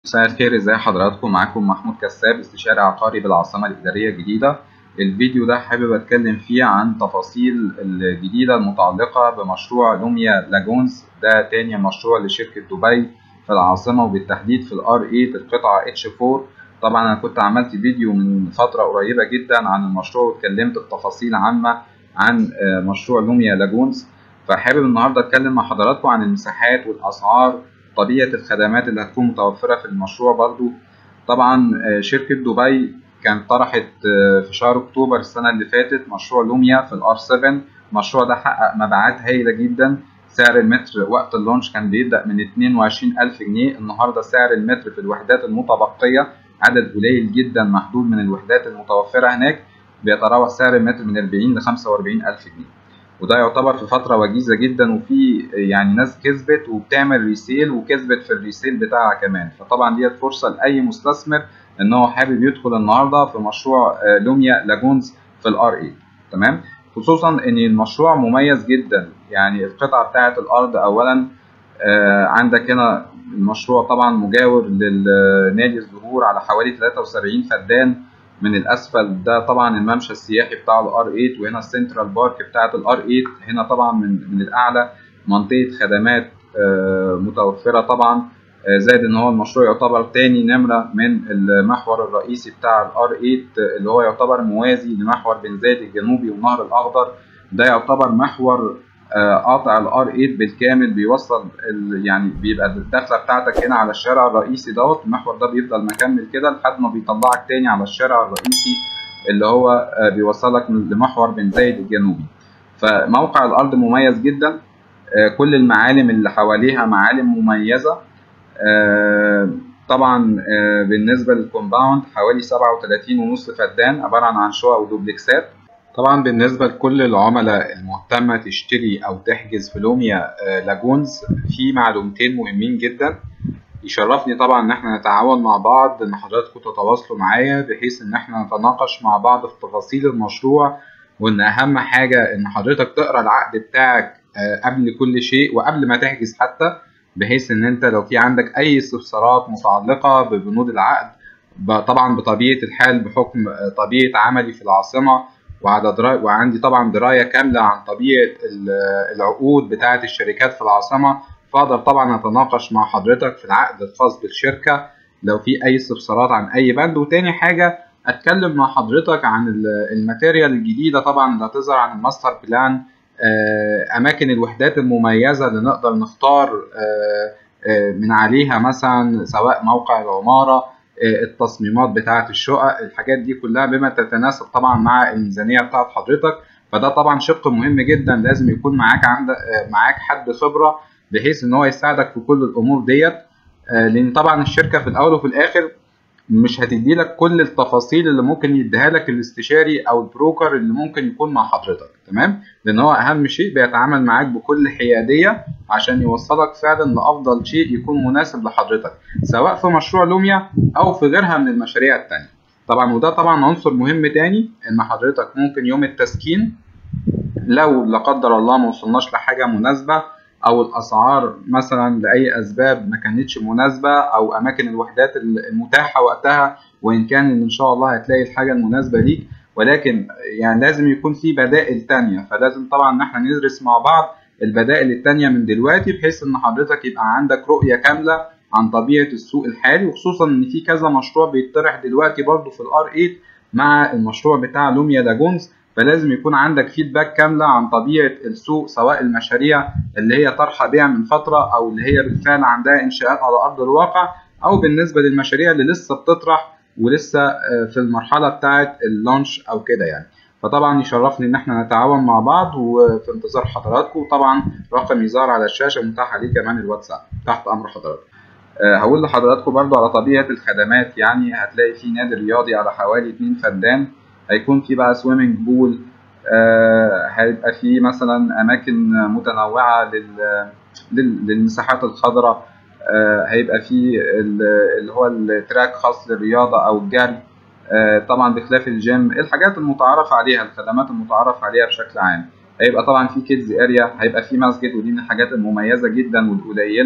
مساء الخير ازي حضراتكم معاكم محمود كساب استشاري عقاري بالعاصمة الإدارية الجديدة الفيديو ده حابب اتكلم فيه عن تفاصيل الجديدة المتعلقة بمشروع لوميا لاجونز ده تاني مشروع لشركة دبي في العاصمة وبالتحديد في الار 8 القطعة اتش 4 طبعا انا كنت عملت فيديو من فترة قريبة جدا عن المشروع واتكلمت بتفاصيل عامة عن مشروع لوميا لاجونز فحابب النهاردة اتكلم مع حضراتكم عن المساحات والاسعار طبيعة الخدمات اللي هتكون متوفرة في المشروع برضو طبعا شركة دبي كانت طرحت في شهر اكتوبر السنة اللي فاتت مشروع لوميا في الار 7 المشروع ده حقق مبيعات هايلة جدا سعر المتر وقت اللونش كان بيبدأ من 22000 جنيه النهاردة سعر المتر في الوحدات المتبقية عدد قليل جدا محدود من الوحدات المتوفرة هناك بيتراوح سعر المتر من 40 ل 45000 جنيه وده يعتبر في فتره وجيزه جدا وفي يعني ناس كسبت وبتعمل ريسيل وكسبت في الريسيل بتاعها كمان فطبعا ديت فرصه لاي مستثمر ان هو حابب يدخل النهارده في مشروع لوميا لاجونز في الار 8 تمام خصوصا ان المشروع مميز جدا يعني القطعه بتاعه الارض اولا عندك هنا المشروع طبعا مجاور للنادي الزهور على حوالي 73 فدان من الاسفل ده طبعا الممشى السياحي بتاع الار 8 وهنا السنترال بارك بتاعه الار 8 هنا طبعا من من الاعلى منطقه خدمات متوفره طبعا زائد ان هو المشروع يعتبر تاني نمره من المحور الرئيسي بتاع الار 8 اللي هو يعتبر موازي لمحور بن زايد الجنوبي والنهر الاخضر ده يعتبر محور قاطع الار 8 بالكامل بيوصل يعني بيبقى الدخله بتاعتك هنا على الشارع الرئيسي دوت المحور ده بيفضل مكمل كده لحد ما بيطلعك تاني على الشارع الرئيسي اللي هو بيوصلك لمحور بن زايد الجنوبي فموقع الارض مميز جدا كل المعالم اللي حواليها معالم مميزه طبعا بالنسبه للكومباوند حوالي 37 ونص فدان عباره عن شقق ودوبلكسات طبعا بالنسبة لكل العملاء المهتمة تشتري أو تحجز في لوميا لاجونز في معلومتين مهمين جدا يشرفني طبعا إن احنا نتعاون مع بعض إن حضراتكم تتواصلوا معايا بحيث إن احنا نتناقش مع بعض في تفاصيل المشروع وإن أهم حاجة إن حضرتك تقرأ العقد بتاعك قبل كل شيء وقبل ما تحجز حتى بحيث إن أنت لو في عندك أي استفسارات متعلقة ببنود العقد طبعا بطبيعة الحال بحكم طبيعة عملي في العاصمة وعلى دراية وعندي طبعا درايه كامله عن طبيعه العقود بتاعه الشركات في العاصمه فاقدر طبعا اتناقش مع حضرتك في العقد الخاص بالشركه لو في اي استفسارات عن اي بند وتاني حاجه اتكلم مع حضرتك عن الماتيريال الجديده طبعا اللي هتظهر عن الماستر بلان اماكن الوحدات المميزه اللي نقدر نختار من عليها مثلا سواء موقع العماره التصميمات بتاعه الشقق الحاجات دي كلها بما تتناسب طبعا مع الميزانيه بتاعه حضرتك فده طبعا شق مهم جدا لازم يكون معاك عندك معاك حد خبره بحيث ان هو يساعدك في كل الامور ديت لان طبعا الشركه في الاول وفي الاخر مش هتدي لك كل التفاصيل اللي ممكن يديها لك الاستشاري او البروكر اللي ممكن يكون مع حضرتك تمام لان هو اهم شيء بيتعامل معاك بكل حياديه عشان يوصلك فعلا لافضل شيء يكون مناسب لحضرتك سواء في مشروع لوميا او في غيرها من المشاريع التانية طبعا وده طبعا عنصر مهم تاني ان حضرتك ممكن يوم التسكين لو لا قدر الله ما وصلناش لحاجه مناسبه او الاسعار مثلا لاي اسباب ما كانتش مناسبه او اماكن الوحدات المتاحه وقتها وان كان ان شاء الله هتلاقي الحاجه المناسبه ليك ولكن يعني لازم يكون في بدائل تانية فلازم طبعا ان احنا ندرس مع بعض البدائل التانية من دلوقتي بحيث ان حضرتك يبقى عندك رؤية كاملة عن طبيعة السوق الحالي وخصوصا ان في كذا مشروع بيطرح دلوقتي برضو في الار 8 مع المشروع بتاع لوميا لاجونز فلازم يكون عندك فيدباك كاملة عن طبيعة السوق سواء المشاريع اللي هي طرحة بيع من فترة أو اللي هي بالفعل عندها إنشاءات على أرض الواقع أو بالنسبة للمشاريع اللي لسه بتطرح ولسه في المرحلة بتاعة اللانش أو كده يعني فطبعا يشرفني ان احنا نتعاون مع بعض وفي انتظار حضراتكم وطبعا رقم يظهر على الشاشه متاح عليه كمان الواتساب تحت امر حضراتكم أه هقول لحضراتكم برضو على طبيعه الخدمات يعني هتلاقي في نادي رياضي على حوالي 2 فدان هيكون في بقى سويمنج بول أه هيبقى في مثلا اماكن متنوعه لل للمساحات الخضراء أه هيبقى في اللي هو التراك خاص للرياضه او الجري طبعا بخلاف الجيم الحاجات المتعارف عليها الخدمات المتعارف عليها بشكل عام هيبقى طبعا في كيدز اريا هيبقى في مسجد ودي من الحاجات المميزه جدا والقليله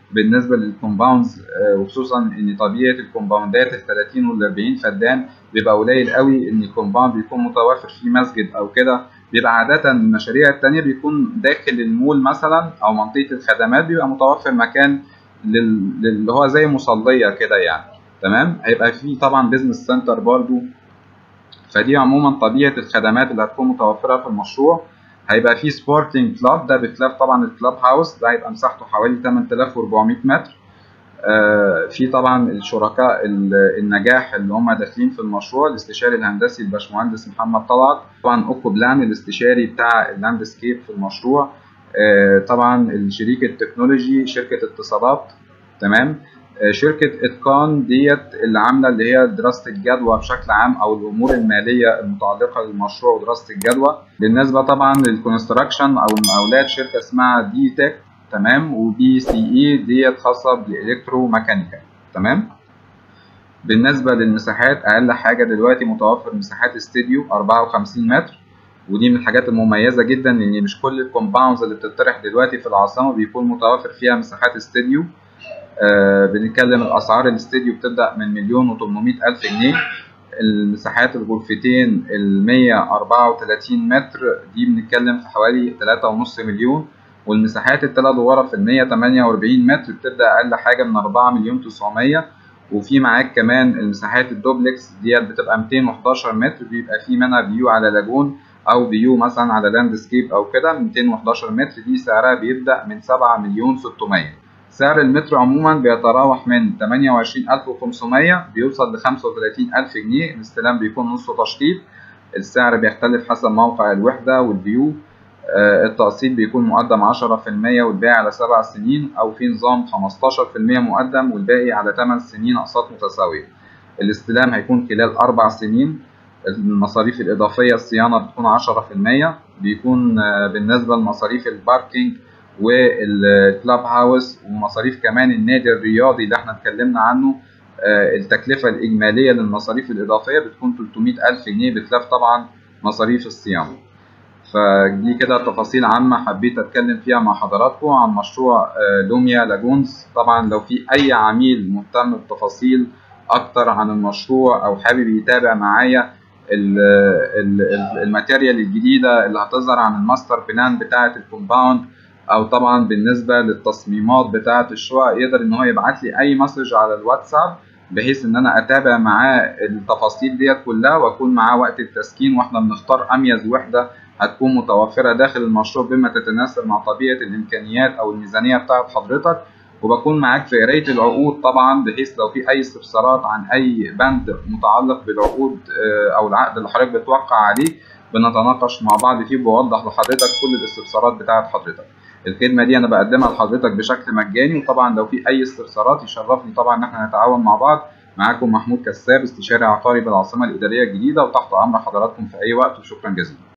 بالنسبه للكومباوندز وخصوصا ان طبيعه الكومباوندات ال 30 وال 40 فدان بيبقى قليل قوي ان الكومباوند بيكون متوفر فيه مسجد او كده بيبقى عادة المشاريع التانية بيكون داخل المول مثلا أو منطقة الخدمات بيبقى متوفر مكان اللي هو زي مصلية كده يعني تمام هيبقى فيه طبعا بيزنس سنتر برضو فدي عموما طبيعة الخدمات اللي هتكون متوفرة في المشروع هيبقى فيه سبورتنج كلاب ده بخلاف طبعا الكلاب هاوس ده هيبقى مساحته حوالي 8400 متر آه في طبعا الشركاء النجاح اللي هم داخلين في المشروع الاستشاري الهندسي الباشمهندس محمد طلعت طبعا اوكو بلان الاستشاري بتاع اللاندسكيب في المشروع آه طبعا الشريك التكنولوجي شركه اتصالات تمام آه شركه اتقان ديت اللي عامله اللي هي دراسه الجدوى بشكل عام او الامور الماليه المتعلقه بالمشروع ودراسه الجدوى بالنسبه طبعا للكونستراكشن او المقاولات شركه اسمها دي تك تمام وبي سي اي ديت خاصه بالالكترو ميكانيكال تمام بالنسبه للمساحات اقل حاجه دلوقتي متوفر مساحات استديو 54 متر ودي من الحاجات المميزه جدا لان مش كل الكومباوندز اللي بتطرح دلوقتي في العاصمه بيكون متوفر فيها مساحات استديو آه بنتكلم الاسعار الاستديو بتبدا من مليون و800 الف جنيه المساحات الغرفتين ال 134 متر دي بنتكلم في حوالي 3.5 مليون والمساحات الثلاث غرف ال 148 متر بتبدا اقل حاجه من 4 مليون 900 وفي معاك كمان المساحات الدوبلكس ديت بتبقى 211 متر بيبقى في منها فيو على لاجون او فيو مثلا على لاندسكيب او كده 211 متر دي سعرها بيبدا من 7 مليون 600 سعر المتر عموما بيتراوح من 28500 بيوصل ل 35000 جنيه الاستلام بيكون نص تشطيب السعر بيختلف حسب موقع الوحده والفيو التقسيط بيكون مقدم 10% والباقي على 7 سنين أو في نظام 15% مقدم والباقي على 8 سنين أقساط متساوية. الاستلام هيكون خلال 4 سنين المصاريف الإضافية الصيانة بتكون 10% بيكون بالنسبة لمصاريف الباركينج والكلاب هاوس ومصاريف كمان النادي الرياضي اللي احنا اتكلمنا عنه التكلفة الإجمالية للمصاريف الإضافية بتكون 300 ألف جنيه بخلاف طبعا مصاريف الصيانة. فدي كده تفاصيل عامة حبيت أتكلم فيها مع حضراتكم عن مشروع لوميا لاجونز طبعا لو في أي عميل مهتم بتفاصيل أكتر عن المشروع أو حابب يتابع معايا الماتيريال الجديدة اللي هتظهر عن الماستر بلان بتاعة الكومباوند أو طبعا بالنسبة للتصميمات بتاعة الشقق يقدر إن هو يبعت لي أي مسج على الواتساب بحيث ان انا اتابع معاه التفاصيل ديت كلها واكون معاه وقت التسكين واحنا بنختار اميز وحده هتكون متوفرة داخل المشروع بما تتناسب مع طبيعة الإمكانيات أو الميزانية بتاعت حضرتك وبكون معاك في قراية العقود طبعا بحيث لو في أي استفسارات عن أي بند متعلق بالعقود أو العقد اللي حضرتك بتوقع عليه بنتناقش مع بعض فيه وبوضح لحضرتك كل الاستفسارات بتاعت حضرتك. الخدمة دي أنا بقدمها لحضرتك بشكل مجاني وطبعا لو في أي استفسارات يشرفني طبعا إن احنا نتعاون مع بعض معاكم محمود كساب استشاري عقاري بالعاصمة الإدارية الجديدة وتحت أمر حضراتكم في أي وقت وشكرا جزيلا.